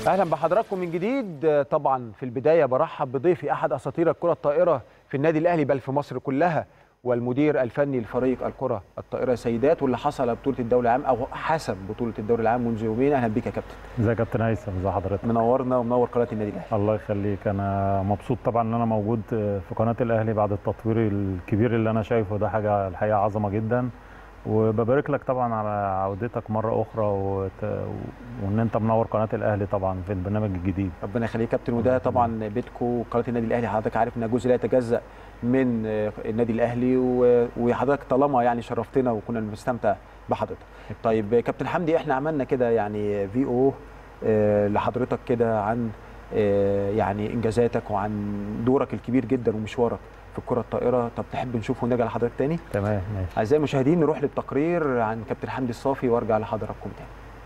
اهلا بحضراتكم من جديد طبعا في البدايه برحب بضيفي احد اساطير الكره الطائره في النادي الاهلي بل في مصر كلها والمدير الفني لفريق الكره الطائره سيدات واللي حصل على بطوله الدوري العام او حسم بطوله الدوري العام منذ يومين اهلا بك يا كابتن ازيك يا كابتن هيثم ازي حضرتك منورنا ومنور قناه النادي الاهلي الله يخليك انا مبسوط طبعا ان انا موجود في قناه الاهلي بعد التطوير الكبير اللي انا شايفه ده حاجه الحقيقه عظمه جدا وببارك لك طبعا على عودتك مره اخرى وت... وان انت منور قناه الاهلي طبعا في البرنامج الجديد ربنا يخليك يا كابتن وده طبعا بيتكو قناه النادي الاهلي حضرتك عارف انها جزء لا يتجزا من النادي الاهلي و... وحضرتك طالما يعني شرفتنا وكنا بنستمتع بحضرتك طيب كابتن حمدي احنا عملنا كده يعني في او لحضرتك كده عن يعني انجازاتك وعن دورك الكبير جدا ومشوارك في الكره الطائره طب تحب نشوفه ونرجع لحضرتك تاني تمام ماشي اعزائي المشاهدين نروح للتقرير عن كابتن حمدي الصافي وارجع لحضراتكم تاني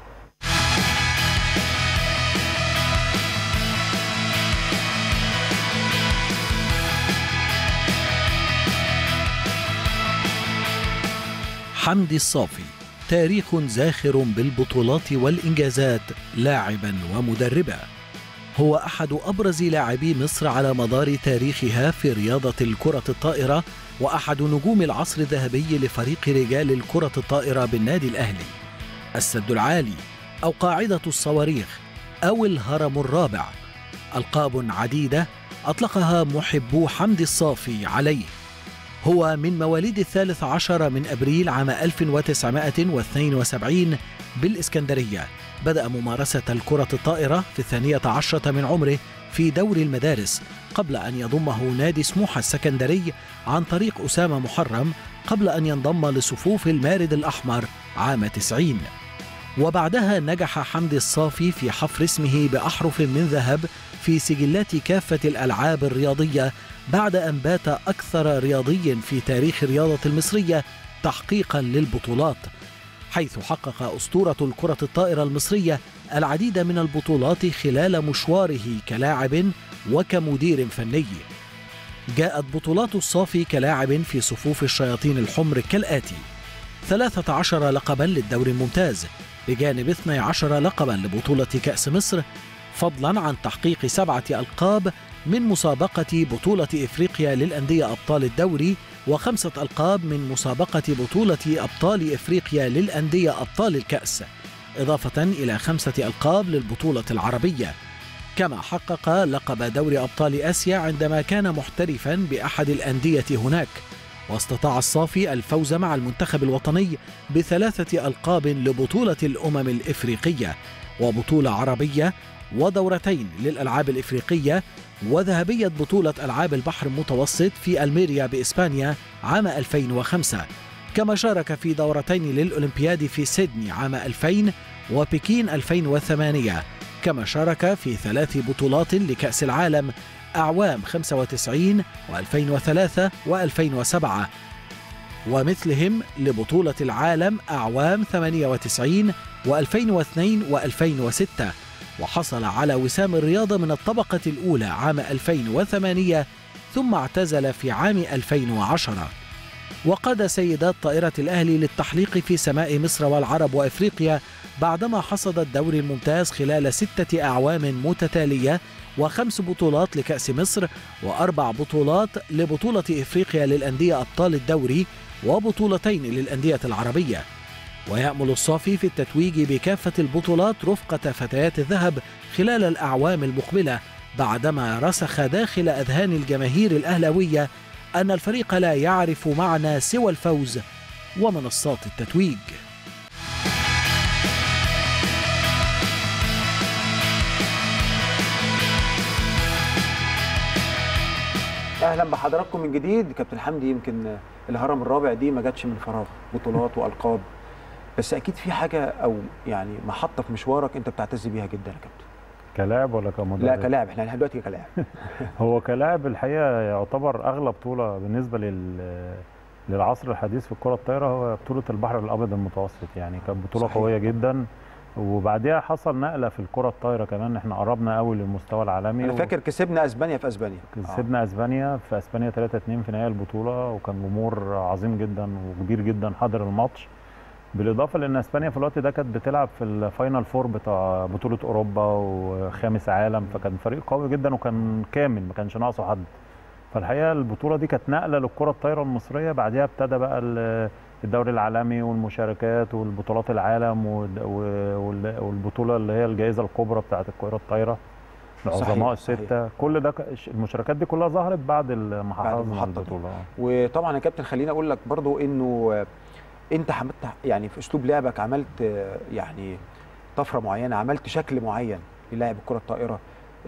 حمدي الصافي تاريخ زاخر بالبطولات والإنجازات لاعبا ومدربا هو أحد أبرز لاعبي مصر على مدار تاريخها في رياضة الكرة الطائرة وأحد نجوم العصر الذهبي لفريق رجال الكرة الطائرة بالنادي الأهلي السد العالي أو قاعدة الصواريخ أو الهرم الرابع ألقاب عديدة أطلقها محبو حمدي الصافي عليه هو من مواليد الثالث عشر من أبريل عام 1972 بالإسكندرية بدأ ممارسة الكرة الطائرة في الثانية عشرة من عمره في دوري المدارس قبل أن يضمه نادي سموحة السكندري عن طريق أسامة محرم قبل أن ينضم لصفوف المارد الأحمر عام 90 وبعدها نجح حمدي الصافي في حفر اسمه بأحرف من ذهب في سجلات كافة الألعاب الرياضية بعد أن بات أكثر رياضي في تاريخ الرياضة المصرية تحقيقا للبطولات حيث حقق أسطورة الكرة الطائرة المصرية العديد من البطولات خلال مشواره كلاعب وكمدير فني جاءت بطولات الصافي كلاعب في صفوف الشياطين الحمر كالآتي 13 لقبا للدوري الممتاز بجانب 12 لقبا لبطولة كأس مصر فضلا عن تحقيق سبعة ألقاب من مسابقة بطولة إفريقيا للأندية أبطال الدوري وخمسة ألقاب من مسابقة بطولة أبطال إفريقيا للأندية أبطال الكأس إضافة إلى خمسة ألقاب للبطولة العربية كما حقق لقب دوري أبطال آسيا عندما كان محترفا بأحد الأندية هناك واستطاع الصافي الفوز مع المنتخب الوطني بثلاثة ألقاب لبطولة الأمم الإفريقية وبطولة عربية ودورتين للألعاب الإفريقية وذهبية بطولة ألعاب البحر المتوسط في ألميريا بإسبانيا عام 2005 كما شارك في دورتين للأولمبياد في سيدني عام 2000 وبكين 2008 كما شارك في ثلاث بطولات لكأس العالم أعوام 95 و2003 و2007 ومثلهم لبطولة العالم أعوام 98 و2002 و2006 وحصل على وسام الرياضة من الطبقة الأولى عام 2008 ثم اعتزل في عام 2010 وقاد سيدات طائرة الأهلي للتحليق في سماء مصر والعرب وإفريقيا بعدما حصد الدوري الممتاز خلال ستة أعوام متتالية وخمس بطولات لكأس مصر وأربع بطولات لبطولة إفريقيا للأندية أبطال الدوري وبطولتين للأندية العربية ويأمل الصافي في التتويج بكافة البطولات رفقة فتيات الذهب خلال الأعوام المقبلة بعدما رسخ داخل أذهان الجماهير الأهلاوية أن الفريق لا يعرف معنى سوى الفوز ومنصات التتويج اهلا بحضراتكم من جديد كابتن حمدي يمكن الهرم الرابع دي ما جاتش من فراغ بطولات والقاب بس اكيد في حاجه او يعني محطه في مشوارك انت بتعتز بيها جدا يا كابتن كلاعب ولا كمدرب؟ لا كلاعب احنا دلوقتي كلاعب هو كلاعب الحقيقه يعتبر اغلى بطوله بالنسبه لل للعصر الحديث في الكره الطايره هو بطوله البحر الابيض المتوسط يعني كانت بطوله صحيح. قويه جدا وبعديها حصل نقله في الكره الطايره كمان احنا قربنا قوي للمستوى العالمي انا فاكر كسبنا اسبانيا في اسبانيا كسبنا آه. اسبانيا في اسبانيا 3 2 في نهائي البطوله وكان جمهور عظيم جدا وكبير جدا حضر الماتش بالاضافه لان اسبانيا في الوقت ده كانت بتلعب في الفاينل فور بتاع بطوله اوروبا وخامس عالم فكان فريق قوي جدا وكان كامل ما كانش ناقصه حد فالحقيقه البطوله دي كانت نقله للكره الطايره المصريه بعدها ابتدى بقى الدوري العالمي والمشاركات والبطولات العالم والبطوله اللي هي الجائزه الكبرى بتاعه الكره الطايره العظماء السته كل ده المشاركات دي كلها ظهرت بعد المحطه البطوله وطبعا يا كابتن خليني اقول لك برضو انه انت عملت يعني في اسلوب لعبك عملت يعني طفره معينه عملت شكل معين للاعب الكره الطائره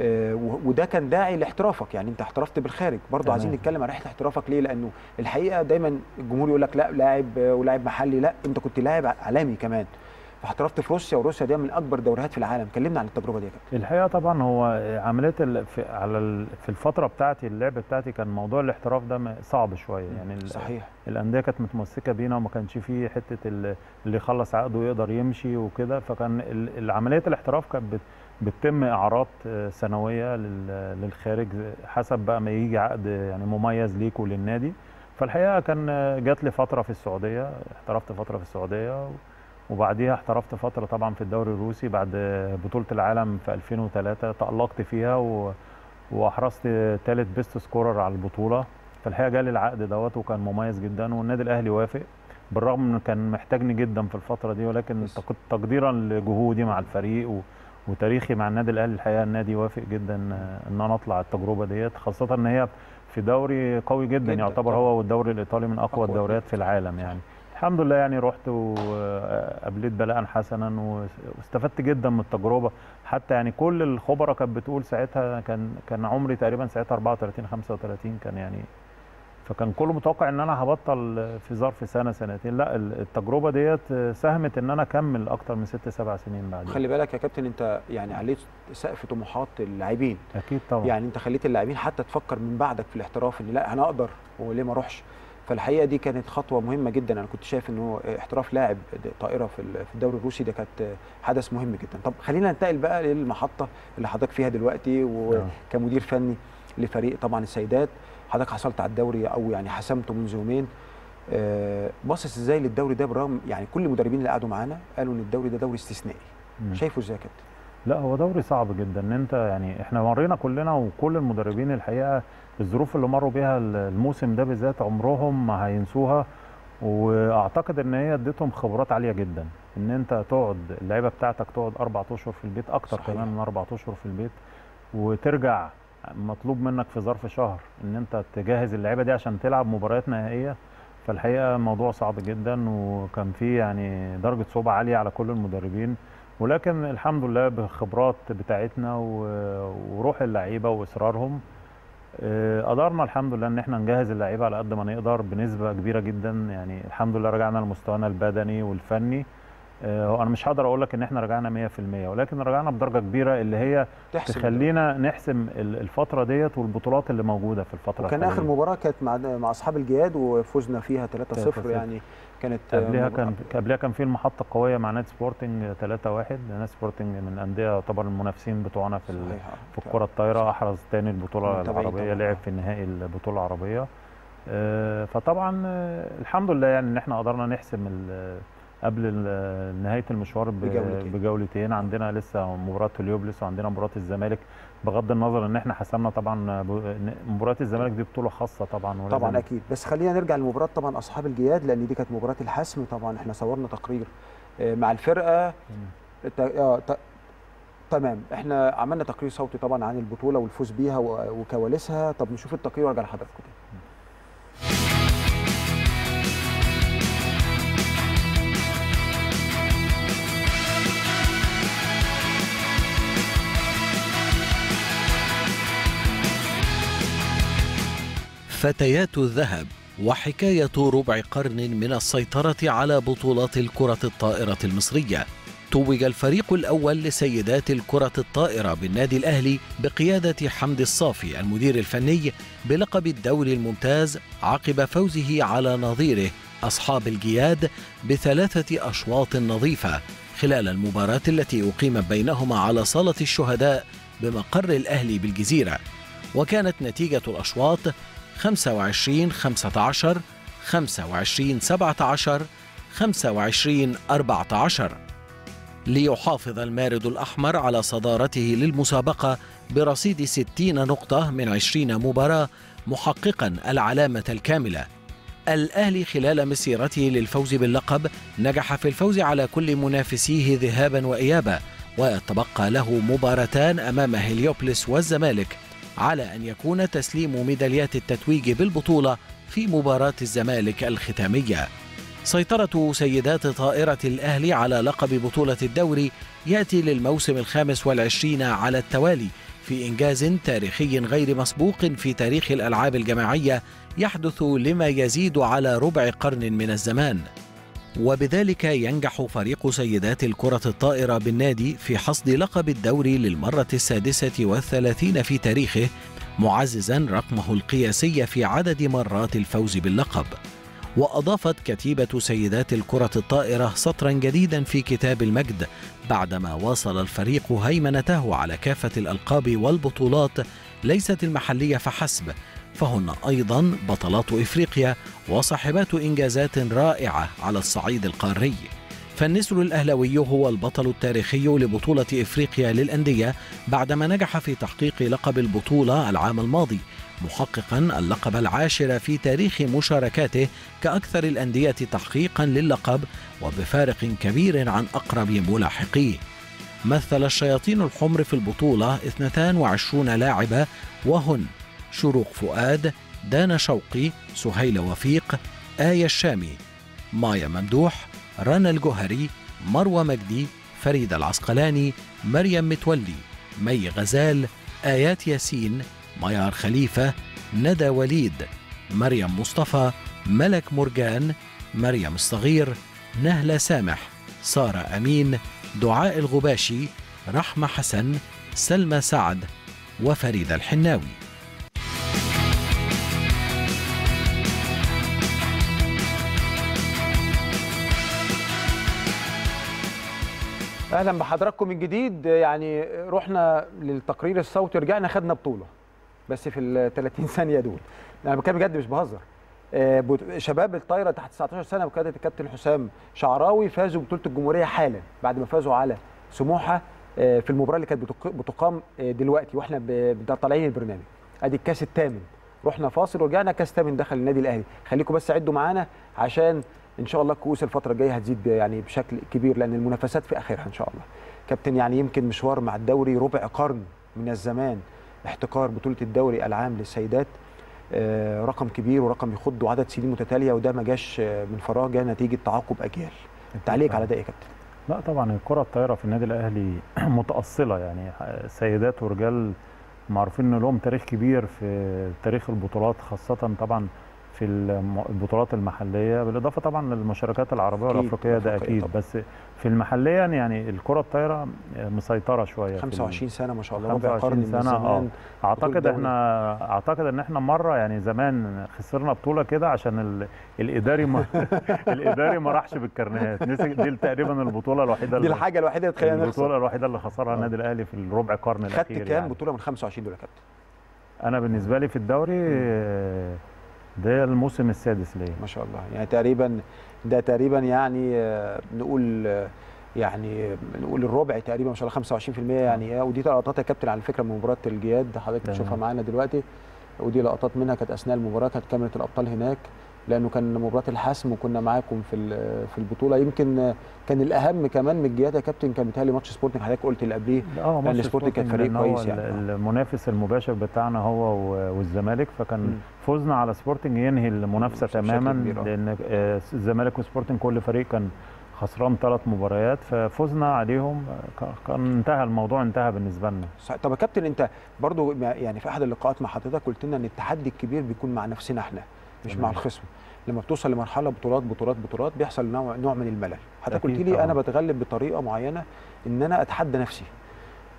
وده كان داعي لاحترافك يعني انت احترفت بالخارج برضه عايزين نتكلم عن رحله احترافك ليه لانه الحقيقه دايما الجمهور يقول لك لا لاعب ولاعب محلي لا انت كنت لاعب عالمي كمان فاحترفت في روسيا وروسيا دي من اكبر دوريات في العالم كلمنا عن التجربه دي يا كابتن الحقيقه طبعا هو عمليه في على ال في الفتره بتاعتي اللعب بتاعتي كان موضوع الاحتراف ده صعب شويه يعني صحيح الانديه كانت متمسكه بينا وما كانش فيه حته اللي يخلص عقده يقدر يمشي وكده فكان عمليه الاحتراف كانت بتتم اعارات سنويه للخارج حسب بقى ما يجي عقد يعني مميز ليك وللنادي فالحقيقه كان جات لي فتره في السعوديه احترفت فتره في السعوديه وبعديها احترفت فتره طبعا في الدوري الروسي بعد بطوله العالم في 2003 تالقت فيها و... واحرزت ثالث بيست سكورر على البطوله فالحقيقه جالي العقد دوت وكان مميز جدا والنادي الاهلي وافق بالرغم انه كان محتاجني جدا في الفتره دي ولكن تقديرا لجهودي مع الفريق و... وتاريخي مع النادي الاهلي الحقيقه النادي وافق جدا ان انا اطلع التجربه ديت خاصه ان هي في دوري قوي جدا, جداً يعتبر هو والدوري الايطالي من اقوى الدوريات في العالم يعني الحمد لله يعني رحت وقابلت بلاء حسنا واستفدت جدا من التجربه حتى يعني كل الخبراء كانت بتقول ساعتها كان كان عمري تقريبا ساعتها 34 35 كان يعني فكان كله متوقع ان انا هبطل في ظرف سنه سنتين لا التجربه ديت ساهمت ان انا اكمل اكتر من ست سبع سنين بعد خلي بالك يا كابتن انت يعني عليت سقف طموحات اللاعبين اكيد طبعا يعني انت خليت اللاعبين حتى تفكر من بعدك في الاحتراف ان لا انا اقدر وليه ما اروحش فالحقيقه دي كانت خطوه مهمه جدا انا كنت شايف انه احتراف لاعب طائره في الدوري الروسي ده كانت حدث مهم جدا طب خلينا ننتقل بقى للمحطه اللي حضرتك فيها دلوقتي وكمدير فني لفريق طبعا السيدات حضرتك حصلت على الدوري او يعني حسمته منذ يومين باصص ازاي للدوري ده برغم يعني كل المدربين اللي قعدوا معانا قالوا ان الدوري ده دوري استثنائي شايفه ازاي يا كابتن لا هو دوري صعب جدا ان انت يعني احنا مرينا كلنا وكل المدربين الحقيقه الظروف اللي مروا بيها الموسم ده بالذات عمرهم ما هينسوها واعتقد ان هي اديتهم خبرات عاليه جدا ان انت تقعد اللعيبه بتاعتك تقعد اربع اشهر في البيت اكتر صحيح. كمان من اربع اشهر في البيت وترجع مطلوب منك في ظرف شهر ان انت تجهز اللعيبه دي عشان تلعب مباريات نهائيه فالحقيقه موضوع صعب جدا وكان فيه يعني درجه صعوبه عاليه على كل المدربين ولكن الحمد لله بالخبرات بتاعتنا وروح اللعيبه واصرارهم قدرنا الحمد لله ان احنا نجهز اللعيبه على قد ما نقدر بنسبه كبيره جدا يعني الحمد لله رجعنا لمستوانا البدني والفني هو انا مش هقدر اقول لك ان احنا رجعنا 100% ولكن رجعنا بدرجه كبيره اللي هي تخلينا نحسم الفتره ديت والبطولات اللي موجوده في الفتره وكان اخر مباراه كانت مع مع اصحاب الجياد وفزنا فيها 3-0 يعني كانت قبلها كان قبلها كان في المحطه القويه مع نادي سبورتنج 3-1 نادي سبورتنج من الانديه يعتبر المنافسين بتوعنا في في الكره الطايره احرز ثاني البطوله العربيه لعب في نهائي البطوله العربيه فطبعا الحمد لله يعني ان احنا قدرنا نحسم قبل نهايه المشوار بجولتين. بجولتين عندنا لسه مباراه اليوبلس وعندنا مباراه الزمالك بغض النظر ان احنا حسمنا طبعا مباراه الزمالك دي بطوله خاصه طبعا طبعا اكيد بس خلينا نرجع لمباراه طبعا اصحاب الجياد لان دي كانت مباراه الحسم طبعا احنا صورنا تقرير مع الفرقه تمام احنا عملنا تقرير صوتي طبعا عن البطوله والفوز بيها وكواليسها طب نشوف التقرير وارجع لحضراتكم تاني فتيات الذهب وحكاية ربع قرن من السيطرة على بطولات الكرة الطائرة المصرية توج الفريق الأول لسيدات الكرة الطائرة بالنادي الأهلي بقيادة حمد الصافي المدير الفني بلقب الدوري الممتاز عقب فوزه على نظيره أصحاب الجياد بثلاثة أشواط نظيفة خلال المباراة التي أقيمت بينهما على صالة الشهداء بمقر الأهلي بالجزيرة وكانت نتيجة الأشواط 25 15 25 17 25 14 ليحافظ المارد الأحمر على صدارته للمسابقة برصيد 60 نقطة من 20 مباراة محققا العلامة الكاملة الأهلي خلال مسيرته للفوز باللقب نجح في الفوز على كل منافسيه ذهابا وإيابا ويتبقى له مباراتان أمام هليوبلس والزمالك على أن يكون تسليم ميداليات التتويج بالبطولة في مباراة الزمالك الختامية سيطرة سيدات طائرة الأهلي على لقب بطولة الدوري يأتي للموسم الخامس والعشرين على التوالي في إنجاز تاريخي غير مسبوق في تاريخ الألعاب الجماعية يحدث لما يزيد على ربع قرن من الزمان وبذلك ينجح فريق سيدات الكرة الطائرة بالنادي في حصد لقب الدوري للمرة السادسة والثلاثين في تاريخه معززا رقمه القياسي في عدد مرات الفوز باللقب وأضافت كتيبة سيدات الكرة الطائرة سطرا جديدا في كتاب المجد بعدما واصل الفريق هيمنته على كافة الألقاب والبطولات ليست المحلية فحسب فهن أيضا بطلات إفريقيا وصاحبات إنجازات رائعة على الصعيد القاري فالنسر الأهلوي هو البطل التاريخي لبطولة إفريقيا للأندية بعدما نجح في تحقيق لقب البطولة العام الماضي محققا اللقب العاشر في تاريخ مشاركاته كأكثر الأندية تحقيقا للقب وبفارق كبير عن أقرب ملاحقيه مثل الشياطين الحمر في البطولة 22 لاعبة وهن شروق فؤاد دانا شوقي سهيل وفيق آية الشامي مايا ممدوح رنا الجوهري مروى مجدي فريد العسقلاني مريم متولي مي غزال آيات ياسين ميار خليفة ندى وليد مريم مصطفى ملك مرجان مريم الصغير نهلة سامح سارة أمين دعاء الغباشي رحمة حسن سلمى سعد وفريدة الحناوي اهلا بحضراتكم من جديد يعني رحنا للتقرير الصوتي رجعنا خدنا بطوله بس في ال 30 ثانيه دول انا بتكلم بجد مش بهزر آه، بط- شباب الطايره تحت 19 سنه بقياده الكابتن حسام شعراوي فازوا ببطوله الجمهوريه حالا بعد ما فازوا على سموحه آه، في المباراه اللي كانت بتق- بتقام آه، دلوقتي واحنا ب- ب- طالعين البرنامج ادي الكاس الثامن رحنا فاصل ورجعنا كاس ثامن دخل النادي الاهلي خليكم بس عدوا معانا عشان ان شاء الله الكؤوس الفتره الجايه هتزيد يعني بشكل كبير لان المنافسات في اخرها ان شاء الله كابتن يعني يمكن مشوار مع الدوري ربع قرن من الزمان احتكار بطوله الدوري العام للسيدات آه، رقم كبير ورقم يخض وعدد سنين متتاليه وده ما جاش آه، من فراغ جه نتيجه تعاقب اجيال تعليق على ده ايه يا كابتن لا طبعا الكرة الطايرة في النادي الأهلي متأصلة يعني سيدات ورجال معروفين إن لهم تاريخ كبير في تاريخ البطولات خاصة طبعا في الم- البطولات المحلية بالإضافة طبعا للمشاركات العربية أكيد، والأفريقية ده الأفريقية أكيد بس في المحلية يعني الكرة الطايرة مسيطرة شوية في ال- 25 سنه ما شاء الله ربع قرن 25 من سنة اه الزمان اعتقد دوري. احنا اعتقد ان احنا مره يعني زمان خسرنا بطوله كده عشان ال... الاداري ما الاداري ما راحش بالكرنيهات نسي دي تقريبا البطوله الوحيده دي اللي الحاجه الوحيده اللي تخلينا نخسر البطوله الوحيده اللي خسرها النادي الاهلي في الربع قرن خدت الاخير كام يعني. بطوله من 25 دول يا كابتن انا بالنسبه لي في الدوري آه، ده الموسم السادس ليا ما شاء الله يعني تقريبا ده تقريبا يعني آه، نقول آه، يعني نقول الربع تقريبا ما شاء الله 25% يعني آه، ودي لقطات يا كابتن على فكره من مباراه الجياد حضرتك تمام. بتشوفها معانا دلوقتي ودي لقطات منها كانت اثناء المباراه كانت كاميرا الابطال هناك لانه كان مباراه الحسم وكنا معاكم في ال- في البطوله يمكن آه، كان الاهم كمان من الجياد يا كابتن كان بيتهيألي ماتش سبورتنج حضرتك قلت اللي قبليه اه لأن ماتش سبورتنج كان سبورتنج فريق لأن هو كويس يعني. ال- المنافس المباشر بتاعنا هو و- والزمالك فكان مم. فوزنا على سبورتنج ينهي المنافسه بشكل تماما كبير، آه. لان آه، الزمالك وسبورتنج كل فريق كان خسران ثلاث مباريات ففوزنا عليهم آه، ك- كان انتهى الموضوع انتهى بالنسبه لنا صحيح. طب يا كابتن انت برضو ما- يعني في احد اللقاءات مع حضرتك قلت لنا ان التحدي الكبير بيكون مع نفسنا احنا مش مع تمام. الخصم لما بتوصل لمرحله بطولات بطولات بطولات بيحصل نوع نوع من الملل حضرتك قلت أكيد لي طبعاً. انا بتغلب بطريقه معينه ان انا اتحدى نفسي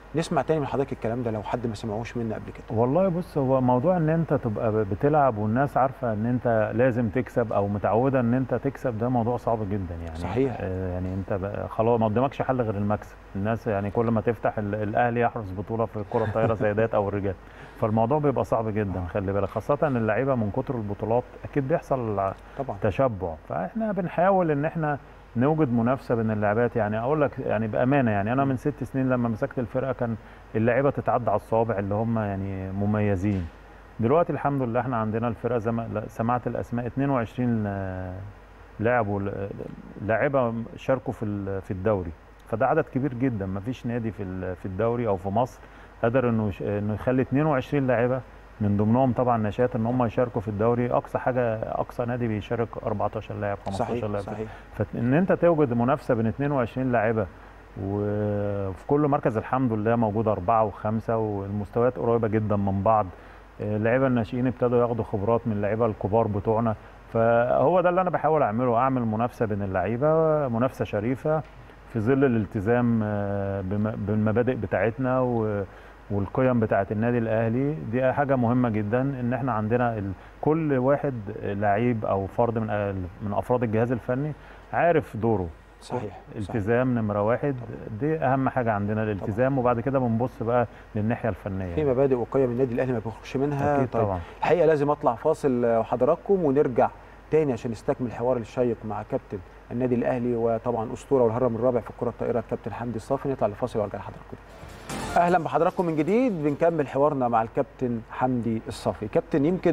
نسمع تاني من حضرتك الكلام ده لو حد ما سمعوش منا قبل كده والله بص هو موضوع ان انت تبقى بتلعب والناس عارفه ان انت لازم تكسب او متعوده ان انت تكسب ده موضوع صعب جدا يعني صحيح. آه يعني انت بقى خلاص ما قدامكش حل غير المكسب الناس يعني كل ما تفتح ال- الاهلي يحرز بطوله في الكره الطايره سيدات او الرجال فالموضوع بيبقى صعب جدا خلي بالك خاصه ان اللعيبه من كتر البطولات اكيد بيحصل طبعا تشبع فاحنا بنحاول ان احنا نوجد منافسه بين اللاعبات يعني اقول لك يعني بامانه يعني انا من ست سنين لما مسكت الفرقه كان اللعيبه تتعدى على الصوابع اللي هم يعني مميزين دلوقتي الحمد لله احنا عندنا الفرقه زي ما لا- سمعت الاسماء 22 آه، لاعب وال- لاعيبه شاركوا في ال- في الدوري فده عدد كبير جدا ما فيش نادي في ال- في الدوري او في مصر قدر انه يش- انه يخلي 22 لاعيبه من ضمنهم طبعا نشات ان هم يشاركوا في الدوري اقصى حاجه اقصى نادي بيشارك 14 لاعب 15 صحيح لاعب صحيح فان انت توجد منافسه بين 22 لاعيبه وفي كل مركز الحمد لله موجود اربعه وخمسه والمستويات قريبه جدا من بعض آه، اللعيبه الناشئين ابتدوا ياخدوا خبرات من اللعيبه الكبار بتوعنا فهو ده اللي انا بحاول اعمله اعمل منافسه بين اللعيبه منافسه شريفه في ظل الالتزام آه، بم- بالمبادئ بتاعتنا و والقيم بتاعه النادي الاهلي دي حاجه مهمه جدا ان احنا عندنا ال... كل واحد لعيب او فرد من من افراد الجهاز الفني عارف دوره صحيح صحيح. التزام نمره واحد دي اهم حاجه عندنا الالتزام وبعد كده بنبص بقى للناحيه الفنيه في مبادئ وقيم النادي الاهلي ما بيخرجش منها اكيد طيب طبعا الحقيقه لازم اطلع فاصل آه، وحضراتكم ونرجع تاني عشان نستكمل الحوار الشيق مع كابتن النادي الاهلي وطبعا اسطوره والهرم الرابع في الكره الطائره الكابتن حمدي الصافي نطلع لفاصل وارجع لحضراتكم اهلا بحضراتكم من جديد بنكمل حوارنا مع الكابتن حمدي الصافي كابتن يمكن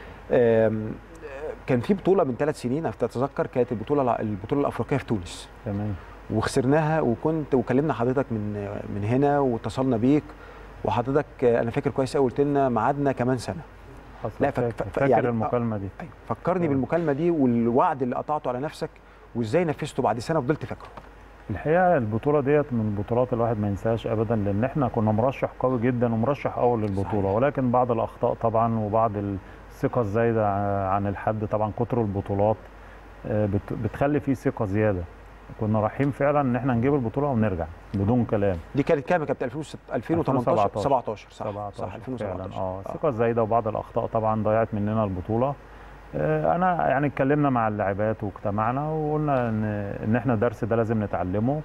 آم، كان في بطوله من ثلاث سنين اتذكر كانت البطوله البطوله الافريقيه في تونس تمام وخسرناها وكنت وكلمنا حضرتك من من هنا واتصلنا بيك وحضرتك آه، انا فاكر كويس قوي قلت لنا ميعادنا كمان سنه حصل لا، فك- فاكر, ف- فاكر يعني- المكالمه دي أيوة. فكرني آه. بالمكالمه دي والوعد اللي قطعته على نفسك وازاي نفذته بعد سنه وفضلت فاكره الحقيقه البطوله ديت من البطولات الواحد ما ينساهاش ابدا لان احنا كنا مرشح قوي جدا ومرشح اول للبطوله صحيح. ولكن بعض الاخطاء طبعا وبعض الثقه الزايده عن الحد طبعا كتر البطولات آه، بت- بتخلي فيه ثقه زياده كنا رايحين فعلا ان احنا نجيب البطوله ونرجع بدون كلام دي كانت كام يا كابتن 2006 2018 2017. 17 صح 17 صح 2017 فعلا اه الثقه الزايده وبعض الاخطاء طبعا ضيعت مننا البطوله آه، انا يعني اتكلمنا مع اللاعبات واجتمعنا وقلنا ان ان احنا الدرس ده لازم نتعلمه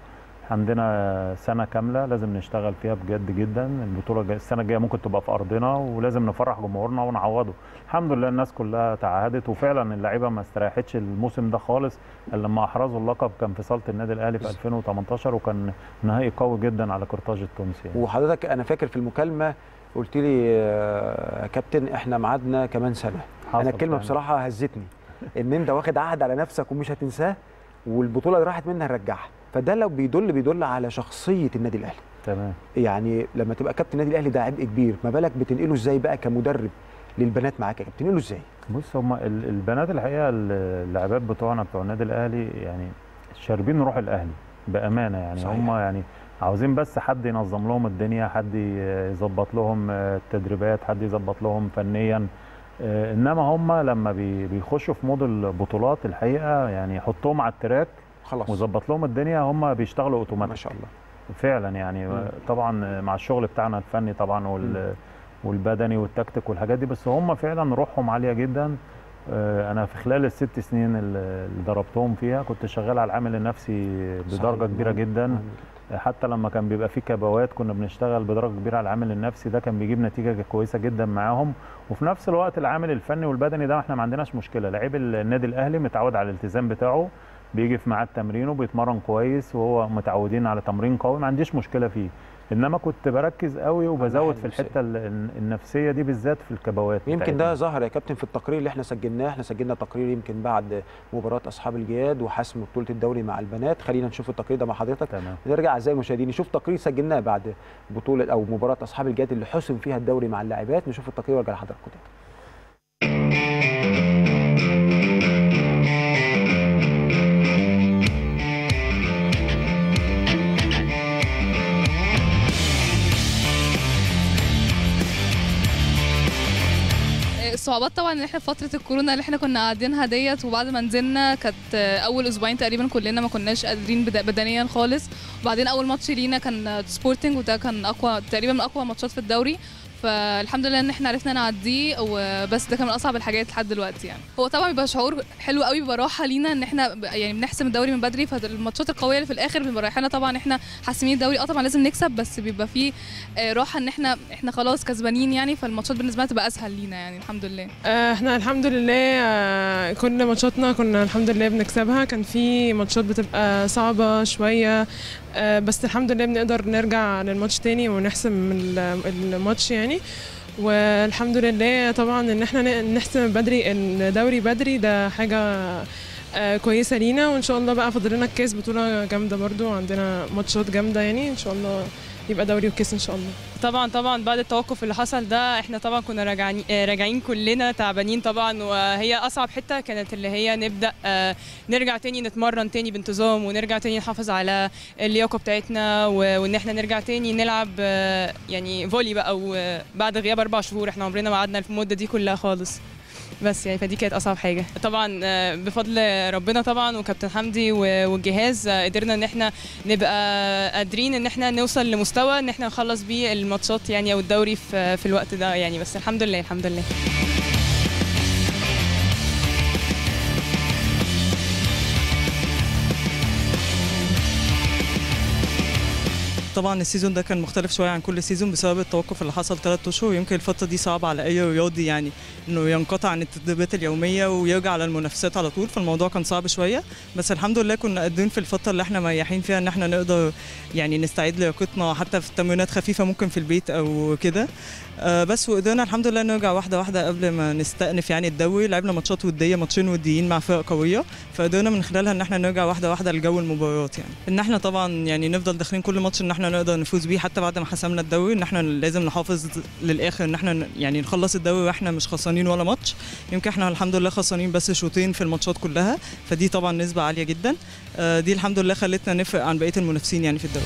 عندنا سنه كامله لازم نشتغل فيها بجد جدا البطوله الجاية- السنه الجايه ممكن تبقى في ارضنا ولازم نفرح جمهورنا ونعوضه الحمد لله الناس كلها تعهدت وفعلا اللعيبه ما استريحتش الموسم ده خالص إلا لما احرزوا اللقب كان في صاله النادي الاهلي في 2018 وكان نهائي قوي جدا على قرطاج التونسي يعني. وحضرتك انا فاكر في المكالمه قلت لي آه، يا كابتن احنا ميعادنا كمان سنه انا حصل الكلمه فعلاً. بصراحه هزتني ان انت واخد عهد على نفسك ومش هتنساه والبطوله اللي راحت منها نرجعها فده لو بيدل بيدل على شخصيه النادي الاهلي تمام يعني لما تبقى كابتن النادي الاهلي ده عبء كبير ما بالك بتنقله ازاي بقى كمدرب للبنات معاك يا كابتن بتنقله ازاي بص هم ال- البنات الحقيقه ال- اللاعبات بتوعنا بتوع النادي الاهلي يعني شاربين روح الاهلي بامانه يعني صحيح. هم يعني عاوزين بس حد ينظم لهم الدنيا حد ي- يظبط لهم آه، التدريبات حد يظبط لهم فنيا آه، انما هم لما بي- بيخشوا في مود البطولات الحقيقه يعني يحطوهم على التراك خلاص ويظبط لهم الدنيا هم بيشتغلوا ما اوتوماتيك شاء الله فعلا يعني مم. طبعا مع الشغل بتاعنا الفني طبعا وال والبدني والتكتيك والحاجات دي بس هم فعلا روحهم عاليه جدا آه، انا في خلال الست سنين اللي اللي ضربتهم فيها كنت شغال على العامل النفسي بدرجه صحيح. كبيره مهم. جدا مهم حتى لما كان بيبقى في كبوات كنا بنشتغل بدرجه كبيره على العامل النفسي ده كان بيجيب نتيجه كويسه جدا معاهم وفي نفس الوقت العامل الفني والبدني ده احنا ما عندناش مشكله لعيب النادي الاهلي متعود على الالتزام بتاعه بيجي في ميعاد تمرينه بيتمرن كويس وهو متعودين على تمرين قوي ما عنديش مشكله فيه انما كنت بركز قوي وبزود في النفسية. الحته ال- النفسيه دي بالذات في الكبوات يمكن بتاعتنا. ده ظهر يا كابتن في التقرير اللي احنا سجلناه احنا سجلنا تقرير يمكن بعد مباراه اصحاب الجياد وحسم بطوله الدوري مع البنات خلينا نشوف التقرير ده مع حضرتك تمام نرجع اعزائي المشاهدين نشوف تقرير سجلناه بعد بطوله او مباراه اصحاب الجياد اللي حسم فيها الدوري مع اللاعبات نشوف التقرير وارجع لحضراتكم تاني الصعوبات طبعا ان احنا في فتره الكورونا اللي احنا كنا قاعدينها ديت وبعد ما نزلنا كانت اول اسبوعين تقريبا كلنا ما كناش قادرين بد- بدنيا خالص وبعدين اول ماتش لينا كان سبورتنج وده كان اقوى تقريبا من اقوى ماتشات في الدوري فالحمد لله ان احنا عرفنا نعديه وبس ده كان من اصعب الحاجات لحد دلوقتي يعني هو طبعا بيبقى شعور حلو قوي بيبقى راحه لينا ان احنا ب- يعني بنحسم الدوري من بدري فالماتشات القويه اللي في الاخر بنبقى رايحينها طبعا احنا حاسمين الدوري اه طبعا لازم نكسب بس بيبقى فيه آه، راحه ان احنا احنا خلاص كسبانين يعني فالماتشات بالنسبه لنا تبقى اسهل لينا يعني الحمد لله آه، احنا الحمد لله آه، كل ماتشاتنا كنا الحمد لله بنكسبها كان في ماتشات بتبقى صعبة شوية آه، بس الحمد لله بنقدر نرجع للماتش تاني ونحسم ال- الماتش يعني والحمد لله طبعا ان احنا ن- نحسم بدري الدوري بدري ده حاجة آه، كويسة لينا وان شاء الله بقى فاضل لنا الكاس بطولة جامدة برضو عندنا ماتشات جامدة يعني ان شاء الله يبقى دوري وكاس ان شاء الله طبعا طبعا بعد التوقف اللي حصل ده احنا طبعا كنا راجعين آه، راجعين كلنا تعبانين طبعا وهي اصعب حته كانت اللي هي نبدا آه، نرجع تاني نتمرن تاني بانتظام ونرجع تاني نحافظ على اللياقه بتاعتنا و- وان احنا نرجع تاني نلعب آه، يعني فولي بقى وبعد غياب اربع شهور احنا عمرنا ما قعدنا في المده دي كلها خالص بس يعني فدي كانت اصعب حاجه طبعا آه، بفضل ربنا طبعا وكابتن حمدي و- والجهاز آه، قدرنا ان احنا نبقى قادرين ان احنا نوصل لمستوى ان احنا نخلص بيه الماتشات يعني او الدوري في في الوقت ده يعني بس الحمد لله الحمد لله طبعا السيزون ده كان مختلف شويه عن كل سيزون بسبب التوقف اللي حصل ثلاث اشهر ويمكن الفتره دي صعبه على اي رياضي يعني انه ينقطع عن التدريبات اليوميه ويرجع على المنافسات على طول فالموضوع كان صعب شويه بس الحمد لله كنا قادرين في الفتره اللي احنا مريحين فيها ان احنا نقدر يعني نستعيد لياقتنا حتى في تمرينات خفيفه ممكن في البيت او كده آه، بس وقدرنا الحمد لله نرجع واحده واحده قبل ما نستأنف يعني الدوري لعبنا ماتشات وديه ماتشين وديين مع فرق قويه فقدرنا من خلالها ان احنا نرجع واحده واحده لجو المباريات يعني ان احنا طبعا يعني نفضل داخلين كل ماتش ان احنا نقدر نفوز بيه حتى بعد ما حسمنا الدوري ان احنا لازم نحافظ للاخر ان احنا يعني نخلص الدوري واحنا مش خسرانين ولا ماتش يمكن احنا الحمد لله خسرانين بس شوطين في الماتشات كلها فدي طبعا نسبه عاليه جدا آه، دي الحمد لله خلتنا نفرق عن بقيه المنافسين يعني في الدوري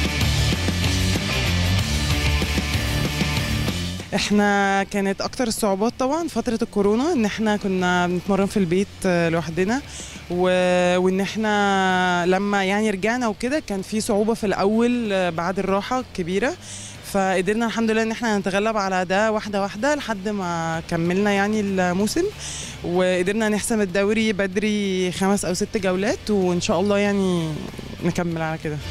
احنا كانت اكتر الصعوبات طبعا فترة الكورونا ان احنا كنا بنتمرن في البيت آه، لوحدنا و... وان احنا لما يعني رجعنا وكده كان في صعوبة في الاول آه، بعد الراحة كبيرة فقدرنا الحمد لله ان احنا نتغلب على ده واحدة واحدة لحد ما كملنا يعني الموسم وقدرنا نحسم الدوري بدري خمس او ست جولات وان شاء الله يعني نكمل على كده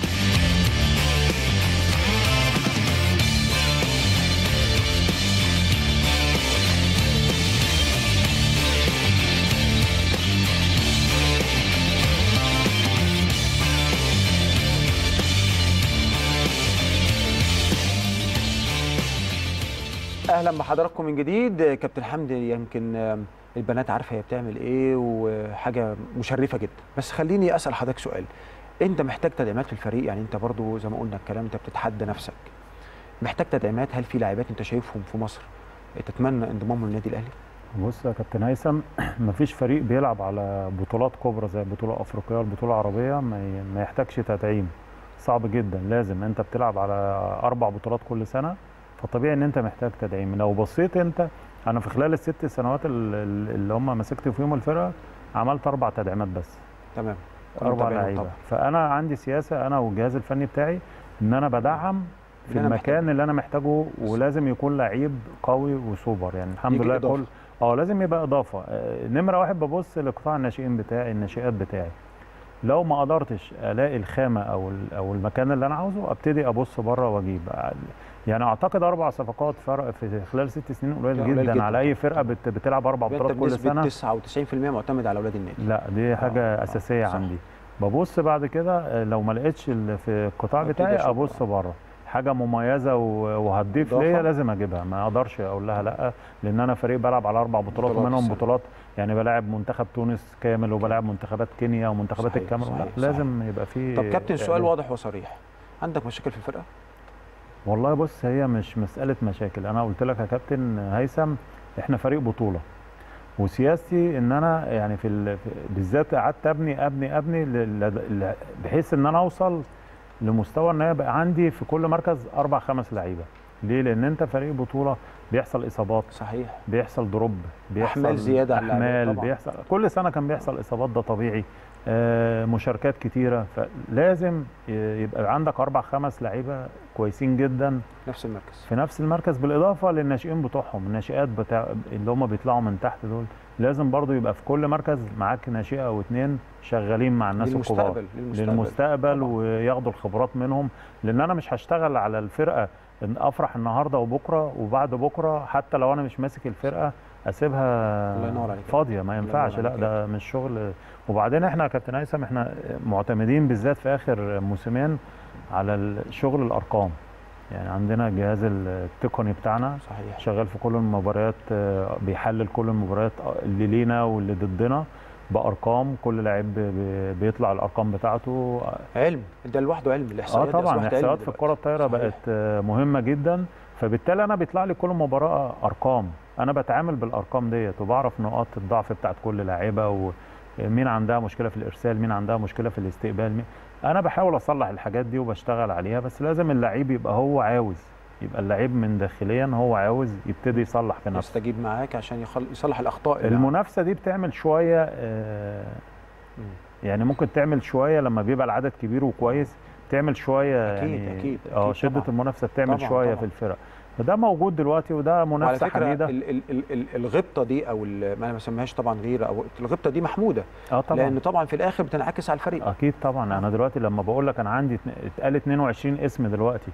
اهلا بحضراتكم من جديد كابتن حمدي يمكن آم، البنات عارفه هي بتعمل ايه وحاجه مشرفه جدا بس خليني اسال حضرتك سؤال انت محتاج تدعيمات في الفريق يعني انت برضو زي ما قلنا الكلام انت بتتحدى نفسك محتاج تدعيمات هل في لاعبات انت شايفهم في مصر تتمنى انضمامهم للنادي الاهلي بص يا كابتن هيثم مفيش فريق بيلعب على بطولات كبرى زي البطوله الافريقيه والبطوله العربيه ما ي- ما يحتاجش تدعيم صعب جدا لازم انت بتلعب على اربع بطولات كل سنه فطبيعي ان انت محتاج تدعيم لو بصيت انت انا في خلال الست سنوات ال- ال- اللي هم مسكت فيهم الفرقه عملت اربع تدعيمات بس تمام كنا اربع متابعينهم لعيبه طبعا. فانا عندي سياسه انا والجهاز الفني بتاعي ان انا بدعم في اللي أنا المكان محتاجه. اللي انا محتاجه ولازم يكون لعيب قوي وسوبر يعني الحمد يجي لله إضافة. كل اه لازم يبقى اضافه آه، نمره واحد ببص لقطاع الناشئين بتاعي الناشئات بتاعي لو ما قدرتش الاقي الخامه او ال- او المكان اللي انا عاوزه ابتدي ابص بره واجيب يعني اعتقد اربع صفقات فرق في خلال ست سنين قليل قليل جدا, جداً. على اي فرقه بت بتلعب اربع يبقى بطولات انت كل بنسبه سنه 99% معتمد على اولاد النادي لا دي حاجه آه، اساسيه صح. عندي ببص بعد كده آه، لو ما لقيتش ال- في القطاع أبتدي بتاعي أشوف ابص بره حاجه مميزه و- وهتضيف إضافة. ليا لازم اجيبها ما اقدرش اقول لها لا لان انا فريق بلعب على اربع بطولات بطولات ومنهم السنة. بطولات يعني بلاعب منتخب تونس كامل وبلاعب منتخبات كينيا ومنتخبات صحيح، الكاميرون لا صحيح، لازم يبقى في طب كابتن سؤال إعداد. واضح وصريح عندك مشاكل في الفرقه والله بص هي مش مسألة مشاكل أنا قلت لك يا كابتن هيثم إحنا فريق بطولة وسياستي إن أنا يعني في, ال... في بالذات قعدت أبني أبني أبني ل... ل... بحيث إن أنا أوصل لمستوى إن أنا يبقى عندي في كل مركز أربع خمس لعيبة ليه لان انت فريق بطوله بيحصل اصابات صحيح بيحصل دروب بيحصل أحمال زيادة على اللاعبين احمال طبعاً. بيحصل كل سنه كان بيحصل اصابات ده طبيعي آه مشاركات كتيره فلازم ي- يبقى عندك اربع خمس لعيبه كويسين جدا نفس المركز في نفس المركز بالاضافه للناشئين بتوعهم الناشئات بتاع اللي هم بيطلعوا من تحت دول لازم برضو يبقى في كل مركز معاك ناشئه او اتنين شغالين مع الناس الكبار للمستقبل للمستقبل, للمستقبل طبعاً. وياخدوا الخبرات منهم لان انا مش هشتغل على الفرقه ان افرح النهارده وبكره وبعد بكره حتى لو انا مش ماسك الفرقه اسيبها الله ينور عليك. فاضيه ما الله ينفعش ينور لا عليك. ده مش شغل وبعدين احنا يا كابتن هيثم احنا معتمدين بالذات في اخر موسمين على شغل الارقام يعني عندنا الجهاز التقني بتاعنا صحيح شغال في كل المباريات آه، بيحلل كل المباريات اللي لينا واللي ضدنا بارقام كل لعيب بي- بيطلع الارقام بتاعته علم ده لوحده علم اه الاحصائيات دي طبعا أصبحت علم الاحصائيات في دلوقتي. الكره الطايره صحيح. بقت آه، مهمه جدا فبالتالي انا بيطلع لي كل مباراه ارقام انا بتعامل بالارقام ديت وبعرف نقاط الضعف بتاعت كل لاعيبه ومين عندها مشكله في الارسال مين عندها مشكله في الاستقبال مين انا بحاول اصلح الحاجات دي وبشتغل عليها بس لازم اللعيب يبقى هو عاوز يبقى اللعيب من داخليا هو عاوز يبتدي يصلح في نفسه يستجيب معاك عشان يخل... يصلح الاخطاء اللي المنافسه دي بتعمل شويه آه، مم. يعني ممكن تعمل شويه لما بيبقى العدد كبير وكويس تعمل شويه أكيد، يعني أكيد، اه أكيد شده طبعاً. المنافسه بتعمل طبعاً، شويه طبعاً. في الفرق فده موجود دلوقتي وده وعلى منافسه فكره حميده ال ال ال ال الغبطه دي او ال- ما انا ما بسميهاش طبعا غيره او الغبطه دي محموده اه طبعا لان طبعا في الاخر بتنعكس على الفريق اكيد طبعا انا دلوقتي لما بقول لك انا عندي اتن- اتقال 22 اسم دلوقتي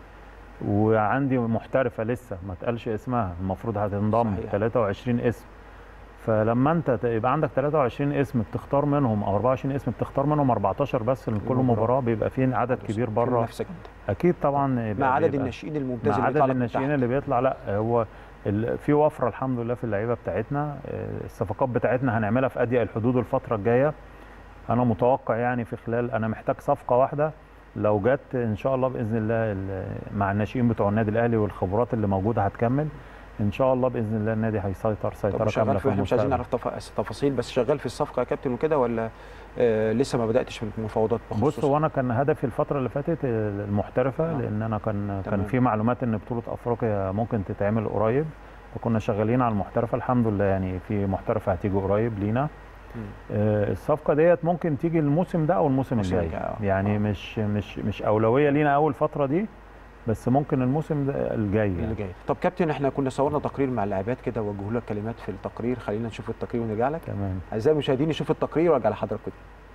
وعندي محترفه لسه ما اتقالش اسمها المفروض هتنضم صحيح. 23 اسم فلما انت ت- يبقى عندك 23 اسم بتختار منهم او 24 اسم بتختار منهم 14 بس لكل المباراة. مباراه بيبقى فيه عدد كبير في بره منافسه جامده اكيد طبعا يبقى مع عدد بيبقى- الناشئين الممتاز مع اللي عدد بيطلع لك من الناشئين تحت. اللي بيطلع لا هو ال- في وفره الحمد لله في اللعيبه بتاعتنا آه، الصفقات بتاعتنا هنعملها في اضيق الحدود الفتره الجايه انا متوقع يعني في خلال انا محتاج صفقه واحده لو جت ان شاء الله باذن الله ال- مع الناشئين بتوع النادي الاهلي والخبرات اللي موجوده هتكمل ان شاء الله باذن الله النادي هيسيطر طب سيطره شغال كامله في في احنا مش عايزين المستقبل نعرف تف- تفاصيل بس شغال في الصفقه يا كابتن وكده ولا آه لسه ما بداتش في المفاوضات بص بخصوص هو انا كان هدفي الفتره اللي فاتت المحترفه آه. لان انا كان كان تمام. في معلومات ان بطوله افريقيا ممكن تتعمل قريب فكنا شغالين على المحترفه الحمد لله يعني في محترفه هتيجي قريب لينا مم. آه، الصفقه ديت ممكن تيجي الموسم ده او الموسم الموسم الجاي الجاي، آه. يعني آه. مش مش مش اولويه لينا اول فتره دي بس ممكن الموسم ده الجاي اللي يعني. جاي طب كابتن احنا كنا صورنا تقرير مع اللاعبات كده وجهوا لك كلمات في التقرير خلينا نشوف التقرير ونرجع لك تمام اعزائي المشاهدين نشوف التقرير وارجع لحضراتكم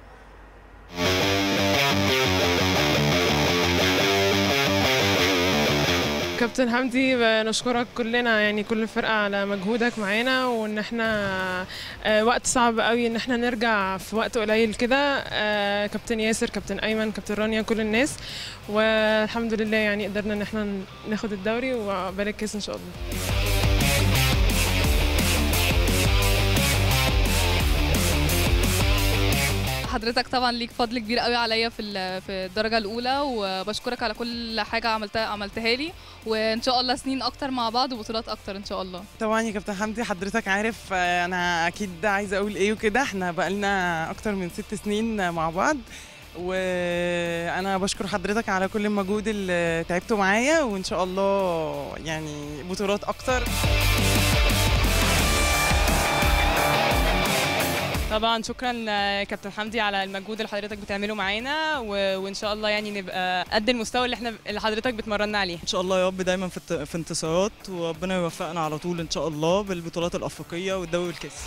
كابتن حمدي بنشكرك كلنا يعني كل الفرقه على مجهودك معانا وان احنا آه، وقت صعب قوي ان احنا نرجع في وقت قليل كده آه، كابتن ياسر كابتن ايمن كابتن رانيا كل الناس والحمد لله يعني قدرنا ان احنا ناخد الدوري وبارك كاس ان شاء الله حضرتك طبعا ليك فضل كبير قوي عليا في ال- في الدرجه الاولى وبشكرك على كل حاجه عملتها عملتها لي وان شاء الله سنين اكتر مع بعض وبطولات اكتر ان شاء الله طبعا يا كابتن حمدي حضرتك عارف آه، انا اكيد عايزه اقول ايه وكده احنا بقالنا اكتر من ست سنين مع بعض وانا بشكر حضرتك على كل المجهود اللي تعبته معايا وان شاء الله يعني بطولات اكتر طبعا شكرا آه، كابتن حمدي على المجهود اللي حضرتك بتعمله معانا و- وان شاء الله يعني نبقى قد المستوى اللي احنا اللي حضرتك بتمرنا عليه ان شاء الله يا رب دايما في الت- في انتصارات وربنا يوفقنا على طول ان شاء الله بالبطولات الافريقيه والدوري والكاس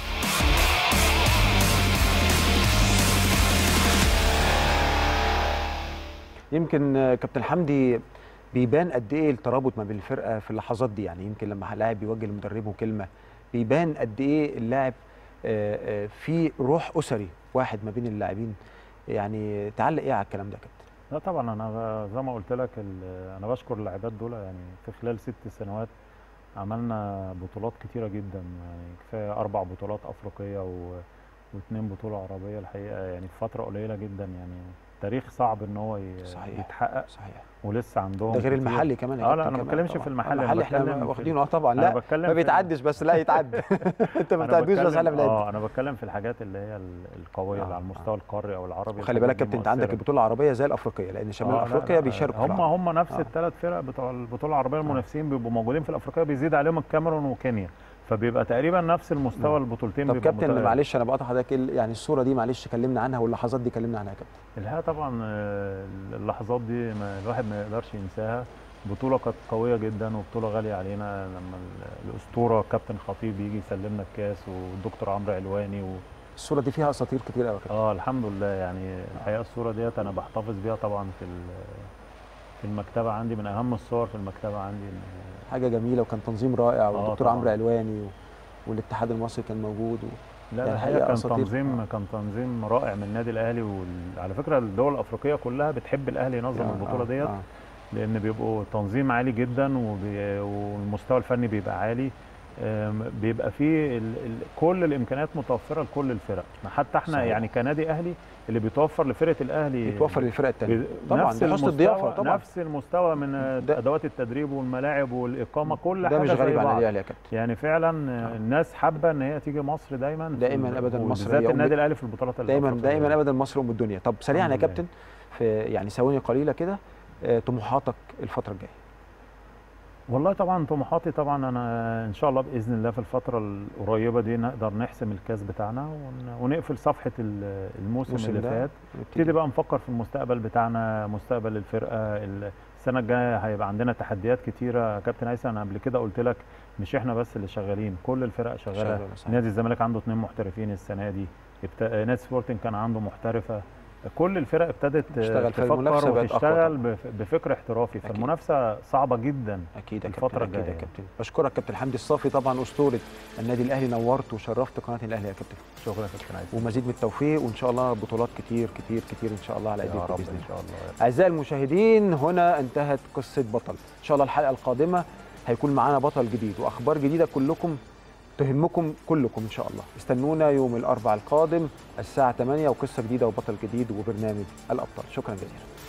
يمكن آه، كابتن حمدي بيبان قد ايه الترابط ما بين الفرقه في اللحظات دي يعني يمكن لما لاعب بيوجه لمدربه كلمه بيبان قد ايه اللاعب آه، آه، في روح اسري واحد ما بين اللاعبين يعني تعلق ايه على الكلام ده يا كابتن لا طبعا انا ب- زي ما قلت لك ال- انا بشكر اللاعبات دول يعني في خلال ست سنوات عملنا بطولات كتيره جدا يعني كفايه اربع بطولات افريقيه و... واثنين بطوله عربيه الحقيقه يعني في فتره قليله جدا يعني تاريخ صعب ان هو ي- صحيح. يتحقق صحيح ولسه عندهم ده غير كتير. المحلي كمان يا اه لا كابتن انا ما كمان بتكلمش طبعاً. في المحلي أنا المحلي بتكلم احنا في- واخدينه اه طبعا أنا لا بتكلم ما في- بيتعدش بس لا يتعدى انت ما أنا بتعدوش بس بتكلم- على بلاد اه انا بتكلم في الحاجات اللي هي ال- القويه آه، اللي على المستوى القاري او العربي وخلي الحاجات بالك دي كابتن انت عندك مؤثرة. البطوله العربيه زي الافريقيه لان شمال آه، لا، افريقيا لا، بيشاركوا في هم العرب. هم نفس آه. الثلاث فرق بتوع البطوله العربيه المنافسين بيبقوا موجودين في الافريقيه بيزيد عليهم الكاميرون وكينيا فبيبقى تقريبا نفس المستوى نعم. البطولتين طب بيبقى كابتن متغير. معلش انا بقطع حضرتك ال- يعني الصوره دي معلش كلمنا عنها واللحظات دي كلمنا عنها يا كابتن الحقيقه طبعا آه، اللحظات دي ما الواحد ما يقدرش ينساها بطوله كانت قويه جدا وبطوله غاليه علينا لما ال- الاسطوره كابتن خطيب يجي يسلمنا الكاس والدكتور عمرو علواني و... الصوره دي فيها اساطير كتير قوي يا كابتن اه الحمد لله يعني الحقيقه الصوره ديت انا بحتفظ بيها طبعا في ال- في المكتبه عندي من اهم الصور في المكتبه عندي إن- حاجه جميله وكان تنظيم رائع والدكتور طبعاً. عمرو علواني و... والاتحاد المصري كان موجود و... لا يعني الحقيقه الحقيقة كان أساطير. تنظيم كان تنظيم رائع من النادي الاهلي وعلى فكره الدول الافريقيه كلها بتحب الاهلي ينظم آه، البطوله آه، ديت آه. لان بيبقوا تنظيم عالي جدا وبي... والمستوى الفني بيبقى عالي آم، بيبقى فيه ال... ال... كل الامكانيات متوفره لكل الفرق حتى احنا صحيح. يعني كنادي اهلي اللي بيتوفر لفرقه الاهلي بيتوفر للفرق الثانيه بي- طبعا نفس ده حسن المستوى الضيافه طبعا نفس المستوى من ده- ادوات التدريب والملاعب والاقامه كل ده حاجه مش زي غريب عن بعض. النادي الاهلي يا كابتن يعني فعلا الناس حابه ان هي تيجي مصر دايما في دائماً ال- أبداً مصر وبالذات هي أم- النادي الاهلي في البطولات دايما الأفريقية. دايما ابدا مصر ام الدنيا طب سريعا يا الحمد لله. كابتن في يعني ثواني قليله كده آه، طموحاتك الفتره الجايه والله طبعا طموحاتي طبعا انا ان شاء الله باذن الله في الفتره القريبه دي نقدر نحسم الكاس بتاعنا ون- ونقفل صفحه ال- الموسم الموسم اللي ده فات نبتدي بقى نفكر في المستقبل بتاعنا مستقبل الفرقه السنه الجايه هيبقى عندنا تحديات كتيره كابتن هيثم انا قبل كده قلت لك مش احنا بس اللي شغالين كل الفرق شغاله شغالة، صحيح. نادي الزمالك عنده اثنين محترفين السنه دي ابت... نادي سبورتنج كان عنده محترفه كل الفرق ابتدت تشتغل، فالمنافسة تفكر بقت أقوى وتشتغل بف- بفكر احترافي أكيد. فالمنافسه صعبه جدا اكيد يا الفترة كابتن اكيد يا الجاية. كابتن بشكرك كابتن حمدي الصافي طبعا اسطوره النادي الاهلي نورت وشرفت قناه الاهلي يا كابتن شكرا يا كابتن عايز ومزيد من التوفيق وان شاء الله بطولات كتير كتير كتير ان شاء الله على يا ايديكم رب باذن ان الله شاء الله اعزائي المشاهدين هنا انتهت قصه بطل ان شاء الله الحلقه القادمه هيكون معانا بطل جديد واخبار جديده كلكم تهمكم كلكم ان شاء الله استنونا يوم الاربعاء القادم الساعه 8 وقصه جديده وبطل جديد وبرنامج الابطال شكرا جزيلا